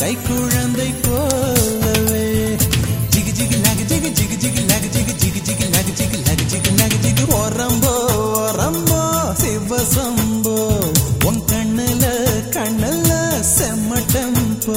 கைக்குழந்தை போலவே ஜிகு ஜிகு லகு ஜிகு ஜிகு ஜிகு லகு ஜிகு ஜிகு ஜிகு லகு ஜிகு லகு ஜிகு லகு ஜிகு ஓரம்போ ஓரம்போ சிவசம்போ உன் கண்ணுல கண்ணுல செம்மட்டம் போ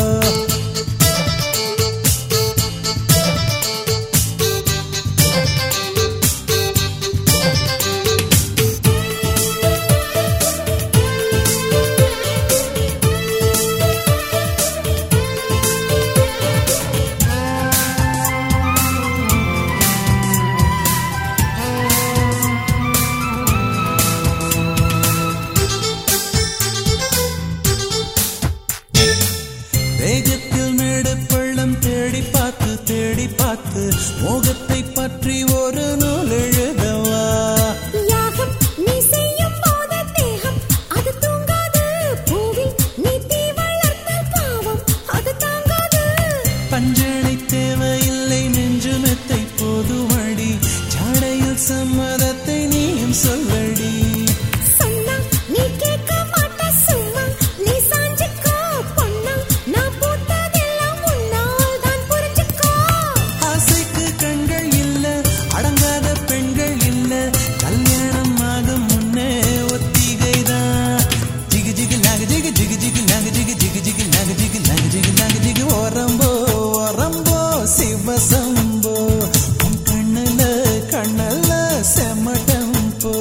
வேகத்தில் மேடு பள்ளம் தேடி பார்த்து தேடி பார்த்து மோகத்தை பற்றி ஒரு நூல் எழுதவா யாகம் நீ செய்யும் போது தேகம் அது தூங்காது பூவில் நீ தீ வளர்த்தால் பாவம் அது தாங்காது பஞ்சனை தேவையில்லை நெஞ்சுமெத்தை போதுமடி ஜாடையில் சம்மதத்தை நீயும் சொல்லடி சொன்னா நீ கேட்க மாட்ட சும்மா நீ சாஞ்சுக்கோ பொண்ணா நான் பூத்ததெல்லாம் உன்னால் தான் புரிஞ்சுக்கோ ஆசைக்கு கண்கள் இல்ல அடங்காத பெண்கள் இல்ல கல்யாணம் ஆகும் முன்னே ஒத்திகைதான் ஜிகு ஜிகு லாகு ஜிகு ஜிகு ஜிகு லாகு ஜிகு ஜிகு ஜிகு லாகு ஜிகு லாகு ஜிகு லாகு ஜிகு ஓரம்போ ஓரம்போ சிவசம்போ உன் கண்ணுல கண்ணல்ல செம்மட்டம் போ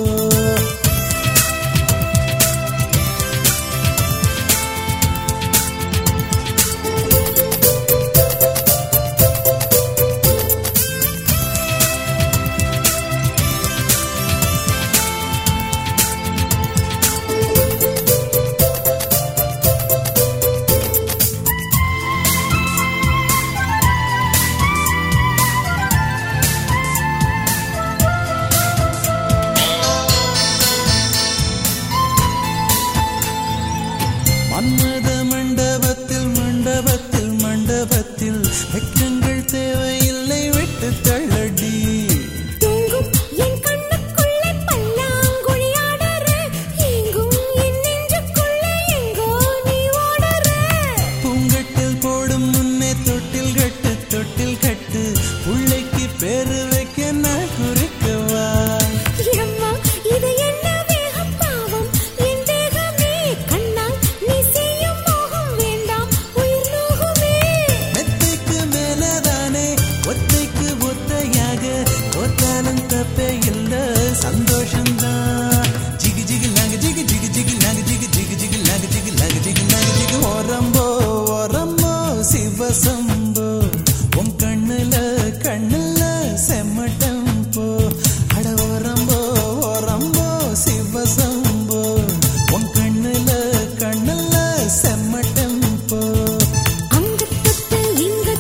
மன்மத மண்டபத்தில் மண்டபத்தில் மண்டபத்தில் வெக்கங்கள் தேவையில்லை விட்டு தள்ளடி தூங்கும் என் கண்ணுக்குள்ளே பல்லாங்குழி ஆடுற எங்கும் என் நெஞ்சுக்குள்ளே எங்கோ நீ ஓடுற பூங்கட்டில் போடும் முன்னே தொட்டில் கட்டு தொட்டில் கட்டு பிள்ளைக்கு பேரு வைக்க நான் குறிக்கவா அம்மா இது என்ன வேகம் பாவம் என் தேகமே கண்ணால் நீ செய்யும் மோகம் வேண்டாம் உயிர் நோகுமே மெத்தைக்கு மேலதானே ஒத்தைக்கு ஒத்தையாக தோத்தாலும் தப்பே இல்ல சந்தோஷம்தான் ஜிகு ஜிகு லாகு ஜிகு ஜிகு ஜிகு லாகு ஜிகு ஜிகு ஜிகு லாகு ஜிகு லாகு ஜிகு லாகு ஜிகு ஓரம்போ ஓரம்போ சிவசம்போ உன் கண்ணுல கண்ணுல செம்மட்டம் போ அட ஓரம்போ ஓரம்போ சிவசம்போ உன் கண்ணுல கண்ணுல செம்மட்டம் போ அங்க தொட்டு இங்க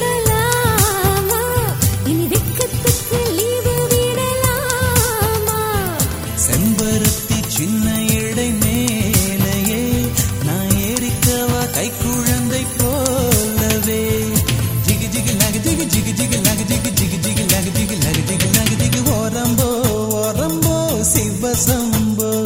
தொடலாமா இனி வெக்கத்துக்கு லீவு விடலாமா செம்பருத்தி சின்ன இடை மேலையே நான் ஏறிக்கவா கைக்குழந்தை போலவே ஜிகு ஜிகு லகு ஜிகு ஜிகு ஜிகு லகு ஜிகு ஜிகு ஜிகு லகு ஜிகு லகு ஜிகு லகு ஜிகு ஓரம்போ ஓரம்போ சிவசம்போ